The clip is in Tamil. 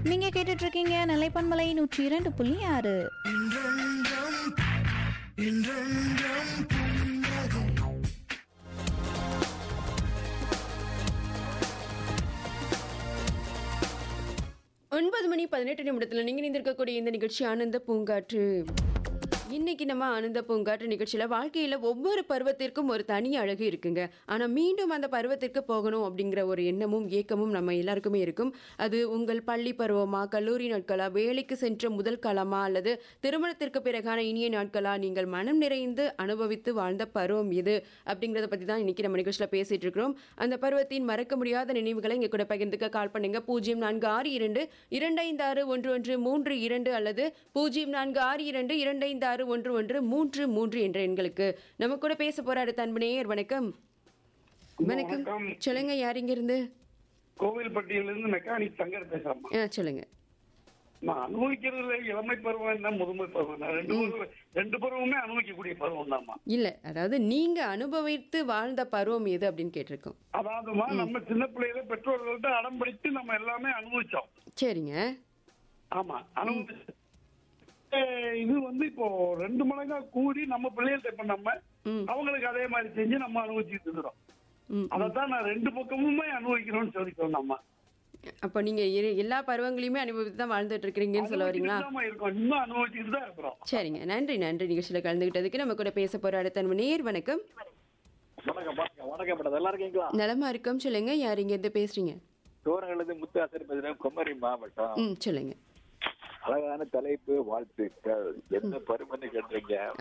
நீங்க கேட்டுட்டு இருக்கீங்க நிலைப்பன்மலை நூற்றி இரண்டு புள்ளி ஆறு ஒன்பது மணி பதினெட்டு நிமிடத்தில் நீங்கள் இருந்திருக்கக்கூடிய இந்த நிகழ்ச்சி ஆனந்த பூங்காற்று இன்னைக்கு நம்ம ஆனந்த பூங்காற்று நிகழ்ச்சியில் வாழ்க்கையில் ஒவ்வொரு பருவத்திற்கும் ஒரு தனி அழகு இருக்குங்க ஆனால் மீண்டும் அந்த பருவத்திற்கு போகணும் அப்படிங்கிற ஒரு எண்ணமும் ஏக்கமும் நம்ம எல்லாருக்குமே இருக்கும் அது உங்கள் பள்ளி பருவமா கல்லூரி நாட்களா வேலைக்கு சென்ற முதல் காலமா அல்லது திருமணத்திற்கு பிறகான இனிய நாட்களா நீங்கள் மனம் நிறைந்து அனுபவித்து வாழ்ந்த பருவம் எது அப்படிங்கிறத பற்றி தான் இன்னைக்கு நம்ம நிகழ்ச்சியில் பேசிட்டு இருக்கிறோம் அந்த பருவத்தின் மறக்க முடியாத நினைவுகளை இங்கே கூட பகிர்ந்துக்க கால் பண்ணுங்க பூஜ்ஜியம் நான்கு ஆறு இரண்டு இரண்டைந்து ஆறு ஒன்று ஒன்று மூன்று இரண்டு அல்லது பூஜ்ஜியம் நான்கு ஆறு இரண்டு இரண்டைந்து ஆறு ஒன்று ஒன்று மூன்று மூன்று என்ற எண்களுக்கு நம்ம கூட பேச போற அடுத்த அன்பனையர் வணக்கம் வணக்கம் வணக்கம். சொல்லுங்க யார் இங்க இருந்து கோவில்பட்டியிலிருந்து மெக்கானிக் தங்கர் பேசுறேன் ஆ சொல்லுங்க நான் அனுபவிக்கிறதுல இளமை பருவம் என்ன முதுமை பருவம் என்ன ரெண்டு பருவம் ரெண்டு பருவமே அனுபவிக்கக்கூடிய பருவம் தான்மா இல்ல அதாவது நீங்க அனுபவித்து வாழ்ந்த பருவம் எது அப்படின்னு கேட்டிருக்கோம் அதாவதுமா நம்ம சின்ன பிள்ளையில பெற்றோர்கள்ட்ட அடம் பிடித்து நம்ம எல்லாமே அனுபவிச்சோம் சரிங்க ஆமா அனுபவிச்சு அஹ் இது வந்து இப்போ ரெண்டு மடங்கா கூடி நம்ம பிள்ளைகள்ட்ட இப்ப நம்ம ம். அவங்களுக்கு அதே மாதிரி செஞ்சு நம்ம அனுபவிச்சுட்டு இருக்கிறோம் ம் அதைத்தான் நான் ரெண்டு பக்கமுமே அனுபவிக்கணும்னு சொல்லிட்டோம் நம்ம அப்ப நீங்க இரு- எல்லா பருவங்களையுமே அனுபவித்து தான் வாழ்ந்துட்டு இருக்கிறீங்கன்னு சொல்ல வரீங்களா அனுபவிச்சுட்டு தான் இருக்கோம் இன்னும் அனுபவிச்சுட்டு தான் இருக்கிறோம் சரிங்க நன்றி நன்றி நிகழ்ச்சியில் கலந்துக்கிட்டதுக்கு நம்ம கூட பேச போற அடுத்த அன்பு நேர் வணக்கம் வணக்கம் வணக்கம் வணக்கம் மேடம் நல்லா இருக்கீங்களா நலமா இருக்கோம் சொல்லுங்க யார் இங்க இருந்து பேசுறீங்க தோரங்களது முத்து ஆசிரியர் பேசுறேன் குமரி மாவட்டம் ம் சொல்லுங்க அழகான தலைப்பு வாழ்த்துக்கள் என்ன பருமன்னு கேட்டீங்க